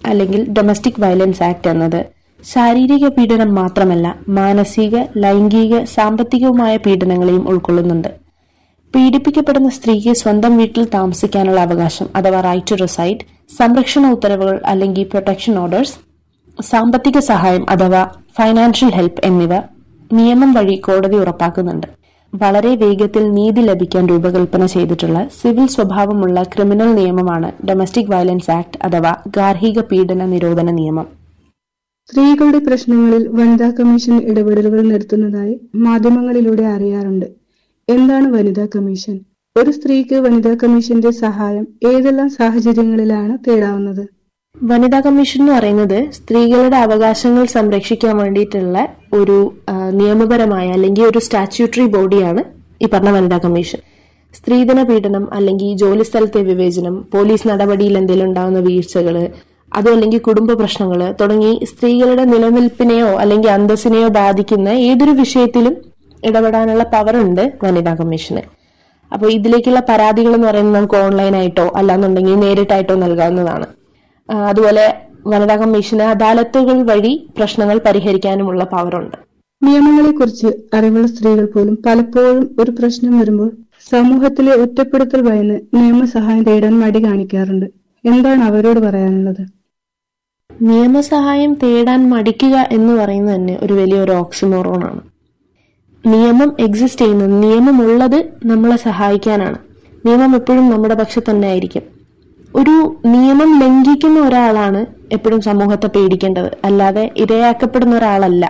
അല്ലെങ്കിൽ domestic violence act എന്നത് ശാരീരിക പീഡനം മാത്രമല്ല മാനസിക ലൈംഗിക സാമ്പത്തികവുമായ പീഡനങ്ങളെയും ഉൾക്കൊള്ളുന്നുണ്ട് പീഡിപ്പിക്കപ്പെടുന്ന സ്ത്രീക്ക് സ്വന്തം വീട്ടിൽ താമസിക്കാനുള്ള അവകാശം അഥവാ റൈറ്റ് ടു റിസൈഡ് സംരക്ഷണ ഉത്തരവുകൾ അല്ലെങ്കിൽ പ്രൊട്ടക്ഷൻ ഓർഡേഴ്സ് സാമ്പത്തിക സഹായം അഥവാ ഫൈനാൻഷ്യൽ ഹെൽപ്പ് എന്നിവ നിയമം വഴി കോടതി ഉറപ്പാക്കുന്നുണ്ട് വളരെ വേഗത്തിൽ നീതി ലഭിക്കാൻ രൂപകൽപ്പന ചെയ്തിട്ടുള്ള സിവിൽ സ്വഭാവമുള്ള ക്രിമിനൽ നിയമമാണ് ഡൊമസ്റ്റിക് വയലൻസ് ആക്ട് അഥവാ ഗാർഹിക പീഡന നിരോധന നിയമം സ്ത്രീകളുടെ പ്രശ്നങ്ങളിൽ വനിതാ കമ്മീഷൻ ഇടപെടലുകൾ നടത്തുന്നതായി മാധ്യമങ്ങളിലൂടെ അറിയാറുണ്ട് എന്താണ് വനിതാ കമ്മീഷൻ ഒരു സ്ത്രീക്ക് വനിതാ കമ്മീഷന്റെ സഹായം ഏതെല്ലാം സാഹചര്യങ്ങളിലാണ് തേടാവുന്നത് വനിതാ കമ്മീഷൻ എന്ന് പറയുന്നത് സ്ത്രീകളുടെ അവകാശങ്ങൾ സംരക്ഷിക്കാൻ വേണ്ടിയിട്ടുള്ള ഒരു ആ, നിയമപരമായ അല്ലെങ്കിൽ ഒരു സ്റ്റാറ്റ്യൂട്ടറി ബോഡിയാണ് ഈ പറഞ്ഞ വനിതാ കമ്മീഷൻ സ്ത്രീധന പീഡനം അല്ലെങ്കിൽ ജോലി സ്ഥലത്തെ വിവേചനം പോലീസ് നടപടിയിൽ എന്തെങ്കിലും ഉണ്ടാകുന്ന വീഴ്ചകള് അതും അല്ലെങ്കിൽ കുടുംബ പ്രശ്നങ്ങള് തുടങ്ങി സ്ത്രീകളുടെ നിലനിൽപ്പിനെയോ അല്ലെങ്കിൽ അന്തസ്സിനെയോ ബാധിക്കുന്ന ഏതൊരു വിഷയത്തിലും ഇടപെടാനുള്ള പവർ ഉണ്ട് വനിതാ കമ്മീഷന് അപ്പോൾ ഇതിലേക്കുള്ള പരാതികൾ എന്ന് പറയുന്നത് നമുക്ക് ഓൺലൈനായിട്ടോ അല്ലാന്നുണ്ടെങ്കിൽ നേരിട്ടായിട്ടോ നൽകാവുന്നതാണ് ആ, അതുപോലെ വനിതാ കമ്മീഷന് അദാലത്തുകൾ വഴി പ്രശ്നങ്ങൾ പരിഹരിക്കാനുമുള്ള പവറുണ്ട് നിയമങ്ങളെക്കുറിച്ച് അറിവുള്ള സ്ത്രീകൾ പോലും പലപ്പോഴും ഒരു പ്രശ്നം വരുമ്പോൾ സമൂഹത്തിലെ ഒറ്റപ്പെടുത്തൽ ഭയന്ന് നിയമസഹായം തേടാൻ മടി കാണിക്കാറുണ്ട് എന്താണ് അവരോട് പറയാനുള്ളത് നിയമസഹായം തേടാൻ മടിക്കുക എന്ന് പറയുന്നത് തന്നെ ഒരു വലിയൊരു ഓക്സിമോറോണാണ് നിയമം എക്സിസ്റ്റ് ചെയ്യുന്നത് നിയമമുള്ളത് നമ്മളെ സഹായിക്കാനാണ് നിയമം എപ്പോഴും നമ്മുടെ പക്ഷെ തന്നെ ആയിരിക്കും ഒരു നിയമം ലംഘിക്കുന്ന ഒരാളാണ് എപ്പോഴും സമൂഹത്തെ പേടിക്കേണ്ടത് അല്ലാതെ ഇരയാക്കപ്പെടുന്ന ഒരാളല്ല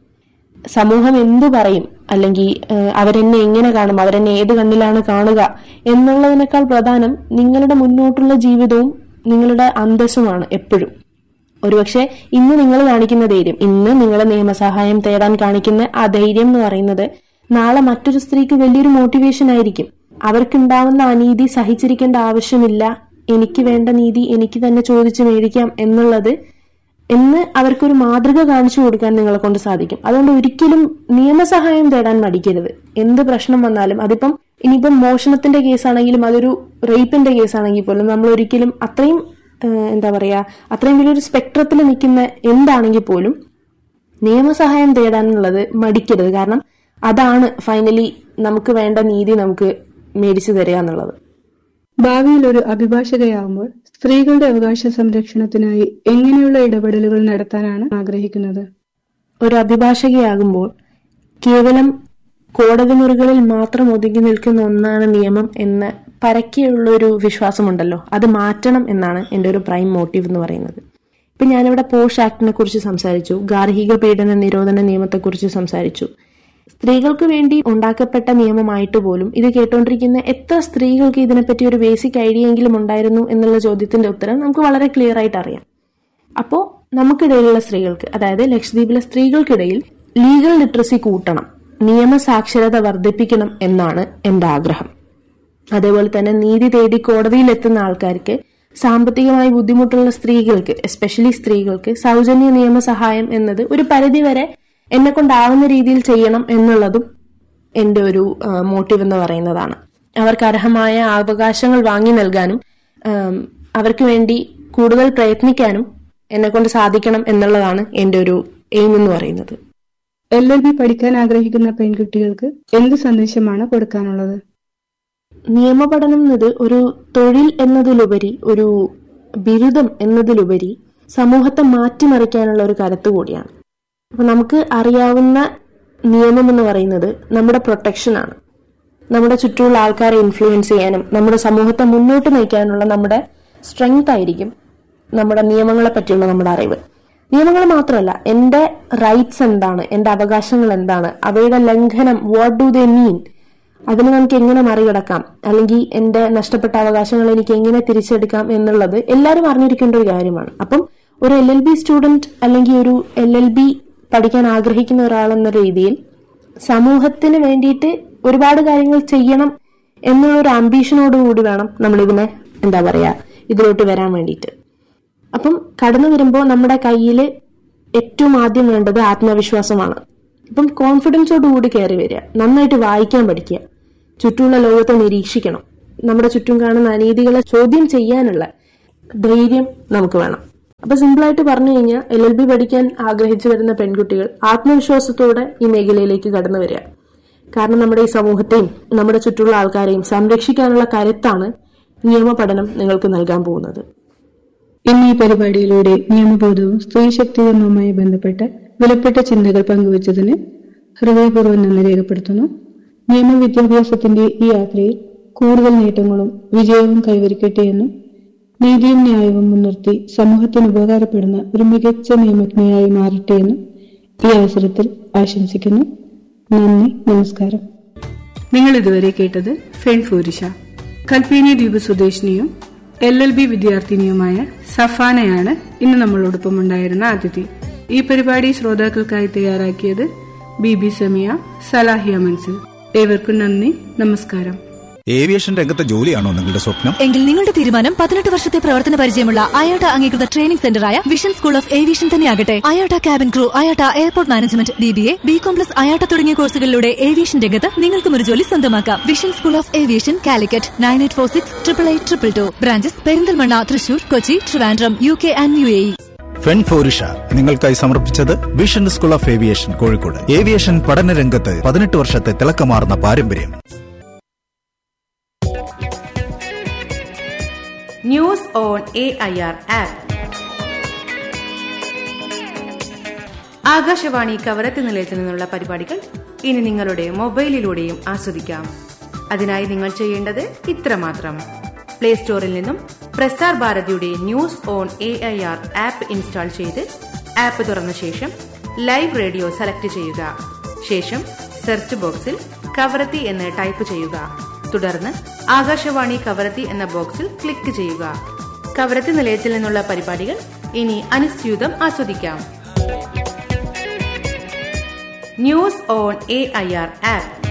സമൂഹം എന്തു പറയും അല്ലെങ്കിൽ ഏഹ്, അവരെന്നെ എങ്ങനെ കാണും അവരെന്നെ ഏത് കണ്ണിലാണ് കാണുക എന്നുള്ളതിനേക്കാൾ പ്രധാനം നിങ്ങളുടെ മുന്നോട്ടുള്ള ജീവിതവും നിങ്ങളുടെ അന്തസ്സുമാണ് എപ്പോഴും ഒരുപക്ഷെ ഇന്ന് നിങ്ങൾ കാണിക്കുന്ന ധൈര്യം ഇന്ന് നിങ്ങൾ നിയമസഹായം തേടാൻ കാണിക്കുന്ന ആ ധൈര്യം എന്ന് പറയുന്നത് നാളെ മറ്റൊരു സ്ത്രീക്ക് വലിയൊരു മോട്ടിവേഷൻ ആയിരിക്കും അവർക്കുണ്ടാവുന്ന അനീതി സഹിച്ചിരിക്കേണ്ട ആവശ്യമില്ല എനിക്ക് വേണ്ട നീതി എനിക്ക് തന്നെ ചോദിച്ചു മേടിക്കാം എന്നുള്ളത് എന്ന് അവർക്കൊരു മാതൃക കാണിച്ചു കൊടുക്കാൻ നിങ്ങളെ കൊണ്ട് സാധിക്കും അതുകൊണ്ട് ഒരിക്കലും നിയമസഹായം തേടാൻ മടിക്കരുത് എന്ത് പ്രശ്നം വന്നാലും അതിപ്പം ഇനിയിപ്പം മോഷണത്തിന്റെ കേസാണെങ്കിലും അതൊരു റേപ്പിന്റെ കേസാണെങ്കിൽ പോലും നമ്മൾ ഒരിക്കലും അത്രയും ഏഹ്, എന്താ പറയാ അത്രയും വലിയൊരു സ്പെക്ട്രത്തിൽ നിൽക്കുന്ന എന്താണെങ്കിൽ പോലും നിയമസഹായം തേടാനുള്ളത് മടിക്കരുത് കാരണം അതാണ് ഫൈനലി നമുക്ക് വേണ്ട നീതി നമുക്ക് മേടിച്ചു തരിക എന്നുള്ളത് ഭാവിയിൽ ഒരു അഭിഭാഷകയാവുമ്പോൾ സ്ത്രീകളുടെ അവകാശ സംരക്ഷണത്തിനായി എങ്ങനെയുള്ള ഇടപെടലുകൾ നടത്താനാണ് ആഗ്രഹിക്കുന്നത് ഒരു അഭിഭാഷകയാകുമ്പോൾ കേവലം കോടതി മുറികളിൽ മാത്രം ഒതുങ്ങി നിൽക്കുന്ന ഒന്നാണ് നിയമം എന്ന് പരക്കെയുള്ള ഒരു വിശ്വാസമുണ്ടല്ലോ അത് മാറ്റണം എന്നാണ് എൻ്റെ ഒരു പ്രൈം മോട്ടീവ് എന്ന് പറയുന്നത് ഇപ്പൊ ഞാനിവിടെ പോഷ് ആക്ടിനെ കുറിച്ച് സംസാരിച്ചു ഗാർഹിക പീഡന നിരോധന നിയമത്തെക്കുറിച്ച് സംസാരിച്ചു സ്ത്രീകൾക്ക് വേണ്ടി ഉണ്ടാക്കപ്പെട്ട നിയമമായിട്ട് പോലും ഇത് കേട്ടോണ്ടിരിക്കുന്ന എത്ര സ്ത്രീകൾക്ക് ഇതിനെപ്പറ്റി ഒരു ബേസിക് ഐഡിയ എങ്കിലും ഉണ്ടായിരുന്നു എന്നുള്ള ചോദ്യത്തിന്റെ ഉത്തരം നമുക്ക് വളരെ ക്ലിയർ ആയിട്ട് അറിയാം അപ്പോ നമുക്കിടയിലുള്ള സ്ത്രീകൾക്ക് അതായത് ലക്ഷദ്വീപിലെ സ്ത്രീകൾക്കിടയിൽ ലീഗൽ ലിറ്ററസി കൂട്ടണം നിയമസാക്ഷരത വർദ്ധിപ്പിക്കണം എന്നാണ് എന്റെ ആഗ്രഹം അതേപോലെ തന്നെ നീതി തേടി കോടതിയിൽ എത്തുന്ന ആൾക്കാർക്ക് സാമ്പത്തികമായി ബുദ്ധിമുട്ടുള്ള സ്ത്രീകൾക്ക് എസ്പെഷ്യലി സ്ത്രീകൾക്ക് സൗജന്യ നിയമസഹായം എന്നത് ഒരു പരിധിവരെ എന്നെ കൊണ്ടാവുന്ന രീതിയിൽ ചെയ്യണം എന്നുള്ളതും എന്റെ ഒരു മോട്ടീവ് എന്ന് പറയുന്നതാണ് അവർക്ക് അർഹമായ അവകാശങ്ങൾ വാങ്ങി നൽകാനും ആം, അവർക്ക് വേണ്ടി കൂടുതൽ പ്രയത്നിക്കാനും എന്നെ കൊണ്ട് സാധിക്കണം എന്നുള്ളതാണ് എന്റെ ഒരു എയിം എന്ന് പറയുന്നത് എൽ എൽ ബി പഠിക്കാൻ ആഗ്രഹിക്കുന്ന പെൺകുട്ടികൾക്ക് എന്ത് സന്ദേശമാണ് കൊടുക്കാനുള്ളത് നിയമപഠനം എന്നത് ഒരു തൊഴിൽ എന്നതിലുപരി ഒരു ബിരുദം എന്നതിലുപരി സമൂഹത്തെ മാറ്റിമറിക്കാനുള്ള ഒരു കരുത്ത് കൂടിയാണ് അപ്പൊ നമുക്ക് അറിയാവുന്ന നിയമം എന്ന് പറയുന്നത് നമ്മുടെ പ്രൊട്ടക്ഷനാണ് നമ്മുടെ ചുറ്റുമുള്ള ആൾക്കാരെ ഇൻഫ്ലുവൻസ് ചെയ്യാനും നമ്മുടെ സമൂഹത്തെ മുന്നോട്ട് നയിക്കാനുള്ള നമ്മുടെ സ്ട്രെങ്ത് ആയിരിക്കും നമ്മുടെ നിയമങ്ങളെ പറ്റിയുള്ള നമ്മുടെ അറിവ് നിയമങ്ങൾ മാത്രമല്ല എന്റെ റൈറ്റ്സ് എന്താണ് എന്റെ അവകാശങ്ങൾ എന്താണ് അവയുടെ ലംഘനം വാട്ട് ഡു ദേ മീൻ അതിനെ നമുക്ക് എങ്ങനെ മറികടക്കാം അല്ലെങ്കിൽ എന്റെ നഷ്ടപ്പെട്ട അവകാശങ്ങൾ എനിക്ക് എങ്ങനെ തിരിച്ചെടുക്കാം എന്നുള്ളത് എല്ലാവരും അറിഞ്ഞിരിക്കേണ്ട ഒരു കാര്യമാണ് അപ്പം ഒരു എൽ എൽ ബി സ്റ്റുഡന്റ് അല്ലെങ്കിൽ ഒരു എൽ എൽ ബി പഠിക്കാൻ ആഗ്രഹിക്കുന്ന ഒരാളെന്ന രീതിയിൽ സമൂഹത്തിന് വേണ്ടിയിട്ട് ഒരുപാട് കാര്യങ്ങൾ ചെയ്യണം എന്നുള്ള ഒരു ആംബീഷനോട് കൂടി വേണം നമ്മൾ ഇതിനെ എന്താ പറയാ ഇതിലോട്ട് വരാൻ വേണ്ടിയിട്ട് അപ്പം കടന്നു വരുമ്പോൾ നമ്മുടെ കയ്യിൽ ഏറ്റവും ആദ്യം വേണ്ടത് ആത്മവിശ്വാസമാണ് അപ്പം കോൺഫിഡൻസോട് കൂടി കയറി വരിക നന്നായിട്ട് വായിക്കാൻ പഠിക്കുക ചുറ്റുമുള്ള ലോകത്തെ നിരീക്ഷിക്കണം നമ്മുടെ ചുറ്റും കാണുന്ന അനീതികളെ ചോദ്യം ചെയ്യാനുള്ള ധൈര്യം നമുക്ക് വേണം അപ്പൊ സിമ്പിളായിട്ട് പറഞ്ഞു കഴിഞ്ഞാൽ എൽ എൽ ബി പഠിക്കാൻ ആഗ്രഹിച്ചു വരുന്ന പെൺകുട്ടികൾ ആത്മവിശ്വാസത്തോടെ ഈ മേഖലയിലേക്ക് കടന്നു വരിക കാരണം നമ്മുടെ ഈ സമൂഹത്തെയും നമ്മുടെ ചുറ്റുള്ള ആൾക്കാരെയും സംരക്ഷിക്കാനുള്ള കരുത്താണ് നിയമ പഠനം നിങ്ങൾക്ക് നൽകാൻ പോകുന്നത് ഇന്ന് ഈ പരിപാടിയിലൂടെ നിയമബോധവും സ്ത്രീ ശക്തീകരണവുമായി ബന്ധപ്പെട്ട വിലപ്പെട്ട ചിന്തകൾ പങ്കുവച്ചതിന് ഹൃദയപൂർവ്വം നന്ദി രേഖപ്പെടുത്തുന്നു നിയമവിദ്യാഭ്യാസത്തിന്റെ ഈ യാത്രയിൽ കൂടുതൽ നേട്ടങ്ങളും വിജയവും കൈവരിക്കട്ടെ എന്നും നീതിയും ന്യായവും മുൻനിർത്തി സമൂഹത്തിന് ഉപകാരപ്പെടുന്ന ഒരു മികച്ച നിയമജ്ഞയായി മാറട്ടെ എന്നും ഈ അവസരത്തിൽ ആശംസിക്കുന്നു നന്ദി നമസ്കാരം നിങ്ങൾ ഇതുവരെ കേട്ടത് ഫെൺഫൂരിഷ കൽപ്പേനി ദ്വീപ് സ്വദേശിനിയും എൽ എൽ ബി വിദ്യാർത്ഥിനിയുമായ സഫാനയാണ് ഇന്ന് നമ്മളോടൊപ്പം ഉണ്ടായിരുന്ന അതിഥി ഈ പരിപാടി ശ്രോതാക്കൾക്കായി തയ്യാറാക്കിയത് ബി ബി സമിയ സലാഹിയ മൻസിൽ ഏവർക്കും നന്ദി നമസ്കാരം ഏവിയേഷൻ രംഗത്തെ ജോലിയാണോ നിങ്ങളുടെ സ്വപ്നം എങ്കിൽ നിങ്ങളുടെ തീരുമാനം പതിനെട്ട് വർഷത്തെ പ്രവർത്തന പരിചയമുള്ള അയോട്ട അംഗീകൃത ട്രെയിനിംഗ് സെന്ററായ വിഷൻ സ്കൂൾ ഓഫ് ഏവിയേഷൻ തന്നെയാകട്ടെ IATA cabin crew IATA airport management D B A B കോംപ്ലസ് അയോട്ട തുടങ്ങിയ കോഴ്സുകളിലൂടെ ഏവിയേഷൻ രംഗത്ത് നിങ്ങൾക്കും ഒരു ജോലി സ്വന്തമാക്കാം vision school of aviation Calicut nine eight four six triple eight triple two branches Perinthalmanna Thrissur Kochi Trivandrum U K and U A E ഫെൻഫോറിഷ നിങ്ങൾക്കായി സമർപ്പിച്ചത് vision school of aviation Kozhikode aviation പഠന രംഗത്ത് പതിനെട്ട് വർഷത്തെ തിളക്കമാർന്ന പാരമ്പര്യം news on A I R app Akashvani Kavaratti നിലയത്തിൽ നിന്നുള്ള പരിപാടികൾ ഇനി നിങ്ങളുടെ മൊബൈലിലൂടെയും ആസ്വദിക്കാം അതിനായി നിങ്ങൾ ചെയ്യേണ്ടത് ഇത്രമാത്രം പ്ലേ സ്റ്റോറിൽ നിന്നും പ്രസാർ ഭാരതിയുടെ news on A I R app install ചെയ്ത് ആപ്പ് തുറന്ന ശേഷം ലൈവ് റേഡിയോ സെലക്ട് ചെയ്യുക ശേഷം സെർച്ച് ബോക്സിൽ കവരത്തി എന്ന് ടൈപ്പ് ചെയ്യുക തുടർന്ന് ആകാശവാണി കവരത്തി എന്ന ബോക്സിൽ ക്ലിക്ക് ചെയ്യുക കവരത്തി നിലയത്തിൽ നിന്നുള്ള പരിപാടികൾ ഇനി അനുസ്യൂതം ആസ്വദിക്കാം news on A I R app